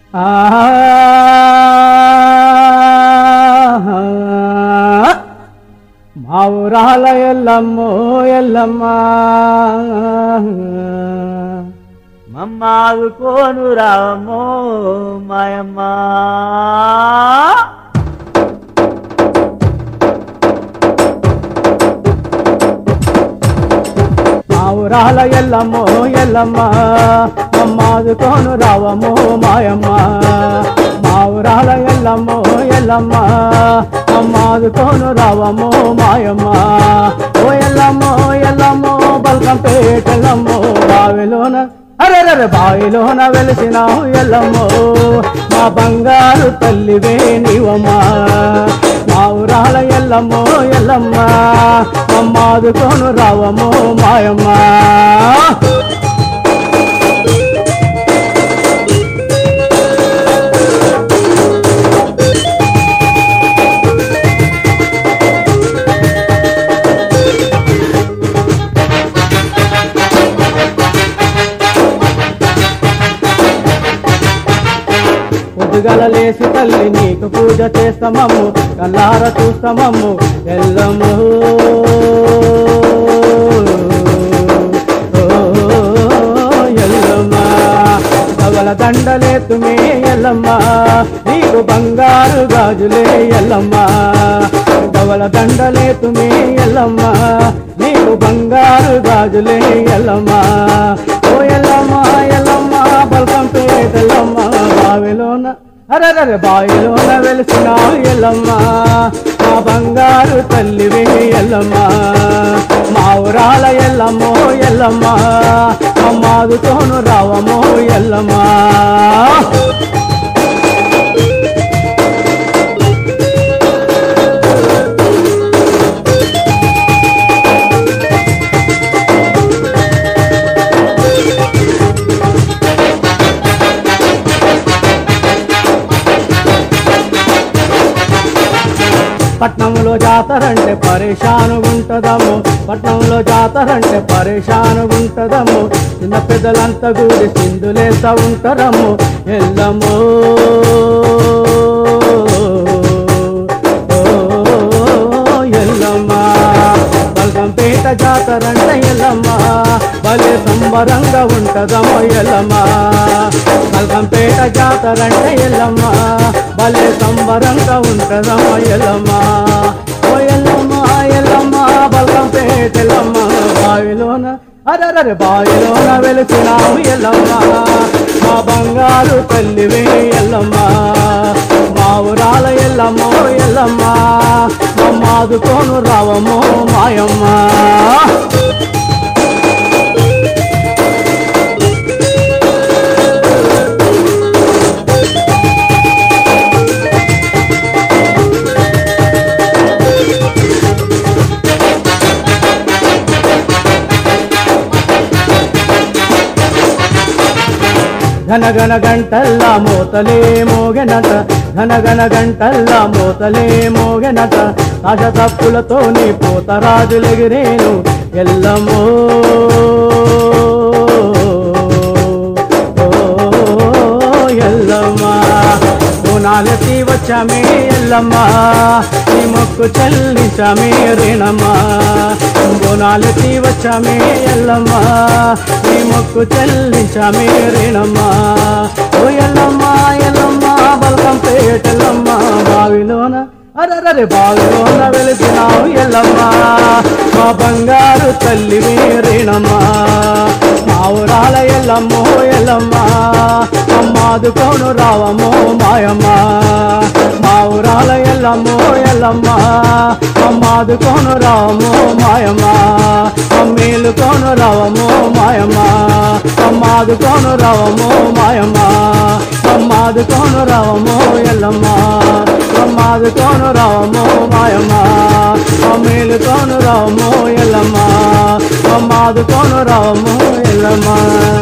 మా ఊరాల ఎల్లమ్మో ఎల్లమ్మ మమ్మాదు కోను రామో మాయమ్మ మా ఊరాల ఎల్లమ్మో ఎల్లమ్మ మమ్మాదు కోను రావమ్మో మాయమ్మ మా ఊరాల ఎల్లమ్మో ఎల్లమ్మ మమ్మాదు కోను రావమ్మో మాయమ్మ ఓ ఎల్లమ్మో ఎల్లమ్మో బల్కం పేటెల్లమ్మో బావిలోన అరెరరె బావిలోన వెలిసినావు ఎల్లమ్మో మా బంగారు తల్లివే నీవమ్మా మా ఊరాల ఎల్లమ్మో ఎల్లమ్మ మమ్మాదుకోను రావమ్మో మాయమ్మ పొద్దుగల లేసి తల్లి నీకు పూజ చేస్తామమ్ము కల్లార చూస్తామమ్ము ఎల్లమ్ము ఓ, ఎల్లమ్మ కవల దండలేతుమే ఎల్లమ్మ నీకు బంగారు గాజులే ఎల్లమ్మ కవల దండలేతుమే ఎల్లమ్మ నీకు బంగారు గాజులే ఎల్లమ్మ ఓ ఎల్లమ్మ ఎల్లమ్మ బల్కం పేటెల్లమ్మ బావిలోన అరరర బావిలోన వెలిసిన ఎల్లమ్మ మా బంగారు తల్లివే ఎల్లమ్మ మా ఊరాల ఎల్లమ్మో ఎల్లమ్మ అమ్మాదుతోను రావమో ఎల్లమ్మ పట్నంలో జాతరంటే పరేషానుగుంటదమ్ము పట్నంలో జాతరంటే పరేషానుగుంటదమ్ము చిన్న పెద్దలంతా కూడి సింధులేస్తా ఉంటారమ్ము ఎల్లమ్మో ఓ, ఎల్లమ్మ బల్గంపేట జాతరంటే ఎల్లమ్మ భలే సంబరంగా ఉంటదమ్మో ఎల్లమ్మ బల్గంపేట జాతరంటే ఎల్లమ్మ భలే సంబరంగా ఉంటదమ్మో ఎల్లమ్మ ఓ ఎల్లమ్మ ఎల్లమ్మ బల్గంపేట ఎల్లమ్మ బావిలోన అరరరే బావిలోన వెలిసినావు ఎల్లమ్మ మా బంగారు తల్లివే ఎల్లమ్మ మా ఊరాల ఎల్లమ్మో ఎల్లమ్మ మమ్మాదుకోను రావమ్మో మాయమ్మ ఘనగన గంటల్ల మోతలే మోగెనట ఘనగన గంటల్ల మోతలే మోగెనట ఆశ తప్పులతో నీ పోతరాజులెగిరేను ఎల్లమో ఓ ఎల్లమ్మా బోనాలెత్తి వచ్చామే ఎల్లమ్మా నీ మొక్కు చెల్లించామే రేణమ్మా బోనాలెత్తి వచ్చామే ఎల్లమ్మా నీ మొక్కు చెల్లించామే రేణమ్మా ఓ ఎల్లమ్మా ఎల్లమ్మా బల్కం పేటెల్లమ్మా బావిలోన అరరరే బావిలోన వెలిసినావు ఎల్లమ్మా మా బంగారు తల్లివే రేణమ్మా మా ఊరాల ఎల్లమ్మో ఎల్లమ్మా అమ్మాదుకోను రావమ్మో మాయమ్మ మా ఊరాల ఎల్లమ్మో ఎల్లమ్మ అమ్మాదుకోను రావమ్మో మాయమ్మ అమ్మేలుకోను రావమ్మో మాయమ్మ అమ్మాదుకోను రావమ్మో మాయమ్మ అమ్మాదుకోను రావమ్మో ఎల్లమ్మ అమ్మాదుకోను రావమ్మో మాయమ్మ అమ్మేలుకోను రావమ్మో ఎల్లమ్మ అమ్మాదుకోను రావమ్మో ఎల్లమ్మ